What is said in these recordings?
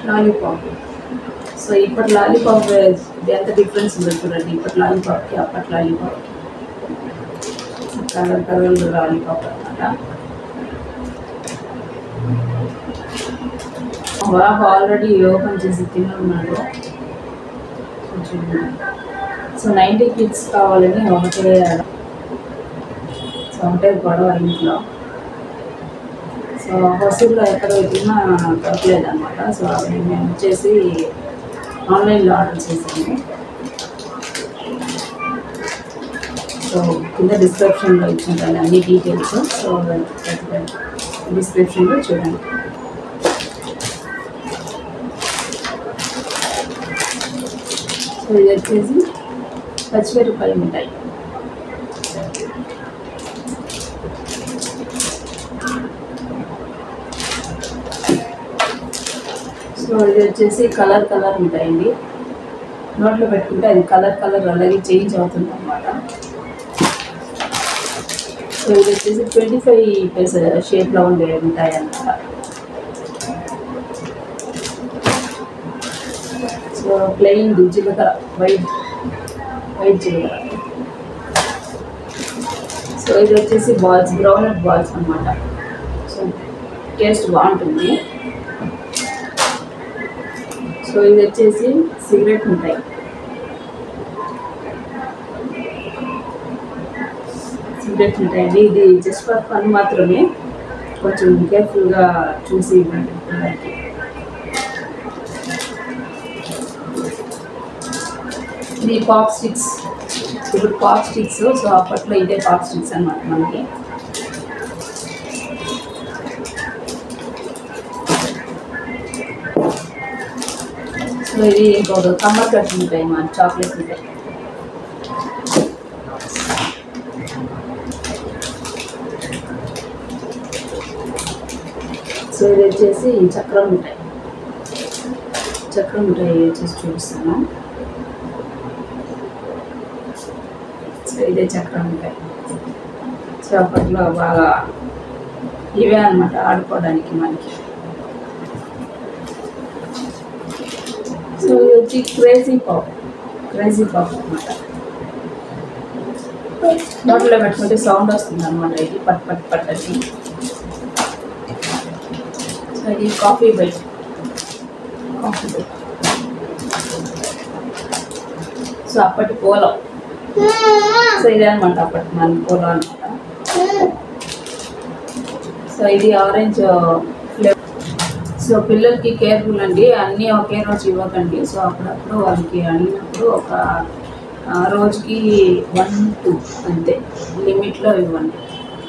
Lollipop so ఇప్పటి lollipop ఎంత difference ఉందో చూడండి ఇప్పటి లాలీపాప్కి అప్పటి లాలీపాప్ కలర్ కలర్ లాలీపాప్ అనమాట బాబు ఆల్రెడీ ఓపెన్ చేసి తిన్నాడు కొంచెం సో నైంటీ కిడ్స్ కావాలని ఒకటే సో ఒకటే గొడవ ఇంట్లో సో హోస్టల్లో ఎక్కడ పెట్టినా దొరకలేదు అనమాట సో అవి మేము వచ్చేసి ఆన్లైన్లో ఆర్డర్ చేసాము సో కింద డిస్క్రిప్షన్లో ఇచ్చింటాను అన్ని డీటెయిల్స్ సో డిస్క్రిప్షన్లో చూడండి సో ఇది వచ్చేసి పచ్చిమిరపకాయ మిఠాయి సో ఇది వచ్చేసి కలర్ కలర్ ఉంటాయండి నోట్లో పెట్టుకుంటే అది కలర్ కలర్ అలాగే చేంజ్ అవుతుంది అనమాట సో ఇది వచ్చేసి ట్వంటీ ఫైవ్ పైస షేప్లో ఉండే ఉంటాయి అన్నమాట సో ప్లెయిన్ జీలకర్ర వైట్ వైట్ జీలకర్ర సో ఇది వచ్చేసి బాల్స్ గ్రౌండ్ బాల్స్ అన్నమాట సో టేస్ట్ బాగుంటుంది సో ఇది వచ్చేసి సిగరెట్ ఉంటాయి సిగరెట్ ఉంటాయండి ఇది జస్ట్ ఫర్ ఫన్ మాత్రమే కొంచెం కేర్ఫుల్గా చూసి ఇవ్వండి పిల్లలకి ఇది పాప్ స్టిక్స్ ఇప్పుడు పాప్ స్టిక్స్ సో అప్పట్లో ఇదే పాప్ స్టిక్స్ అనమాట మనకి సో ఇది ఇంకొక కమ్మర్ కట్స్ ఉంటాయి మన చాక్లెట్స్ ఉంటాయి సో ఇది వచ్చేసి చక్రం మిఠాయి చక్రం మిఠాయి వచ్చేసి చూపిస్తాను సో ఇదే చక్రం మిఠాయి సో అప్పట్లో బాగా ఇవే అనమాట ఆడుకోవడానికి మనకి సో ఇది వచ్చి క్రేజీ పాప్ క్రేజీ పాప్ అనమాట నోట్లో పెట్టుకుంటే సౌండ్ వస్తుంది అనమాట ఇది పట్ పట్ పట్ అని సో ఇది Coffee Bite Coffee Bite so అప్పటి పోలం సో ఇదే అనమాట అప్పటి మన పోలం అనమాట సో ఇది ఆరెంజ్ ఫ్లేవర్ సో పిల్లలకి కేర్ఫుల్ అండి అన్నీ ఒకే రోజు ఇవ్వకండి సో అప్పుడప్పుడు వాళ్ళకి అడిగినప్పుడు ఒక ఆ, రోజుకి వన్ టూ అంతే లిమిట్లో ఇవ్వండి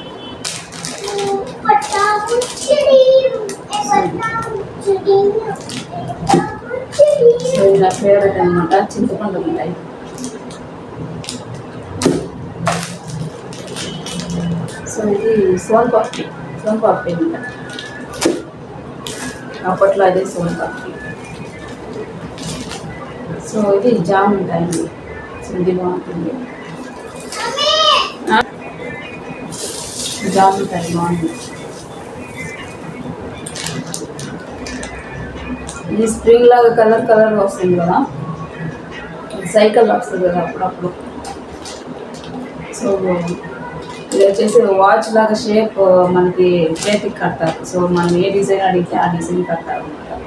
సో ఇది నా ఫేవరెట్ అనమాట చింతపండు మిఠాయి సో ఇది సోన్ పాపి సోన్ పాపి మిఠాయి అప్పట్లో అదే సోన్ పాపి సో ఇది జామ్ ఉంటాయండి సో ఇది బాగుంటుంది ఆ? జామ్ ఉంటాయి బాగుంది ఇది స్ప్రింగ్ లాగా కలర్ కలర్ వస్తుంది కదా సైకిల్ వస్తుంది కదా అప్పుడప్పుడు సో ఇది వచ్చేసి వాచ్ లాగా షేప్ మనకి చేతికి కడతారు సో మనం ఏ డిజైన్ అడిగితే ఆ డిజైన్ కడతారు అనమాట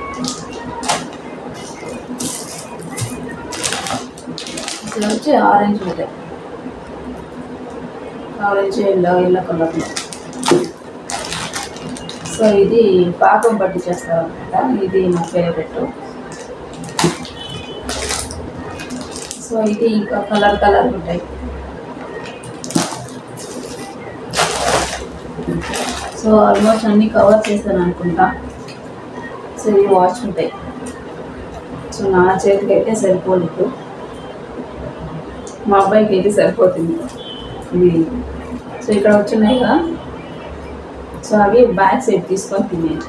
ఇది వచ్చి ఆరెంజ్ ఉంటాయి ఆరెంజ్ ఎల్లో ఎల్లో కలర్లో సో ఇది పాకం పట్టి చేస్తారు అనమాట ఇది నా ఫేవరెట్ సో ఇది ఇంకా కలర్ కలర్ ఉంటాయి సో ఆల్మోస్ట్ అన్ని కవర్ చేశాను అనుకుంటా సో ఇవి వాచ్ ఉంటాయి సో నా చేతికి అయితే సరిపోలేదు మా అబ్బాయికి అయితే సరిపోతుంది ఇది సో ఇక్కడ వచ్చినాయి కదా సో అవి బ్యాక్ సైడ్ తీసుకొని తినేది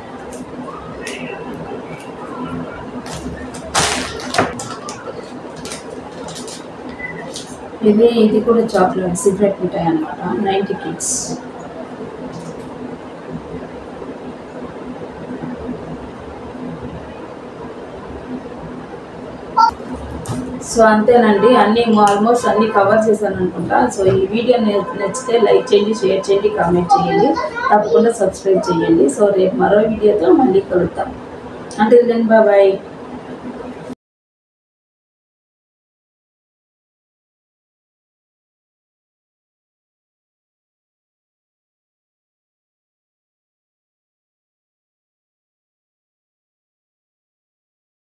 ఇది ఇది కూడా చాక్లెట్ సిగరెట్ మిఠాయి అనమాట నైంటీ కిడ్స్ సో అంతేనండి అన్నీ ఆల్మోస్ట్ అన్నీ కవర్ చేశాను అనుకుంటా సో ఈ వీడియో నే- నచ్చితే లైక్ చేయండి షేర్ చేయండి కామెంట్ చేయండి తప్పకుండా సబ్స్క్రైబ్ చేయండి సో రేపు మరో వీడియోతో మళ్ళీ కలుద్దాం అంటే దెన్ బాయ్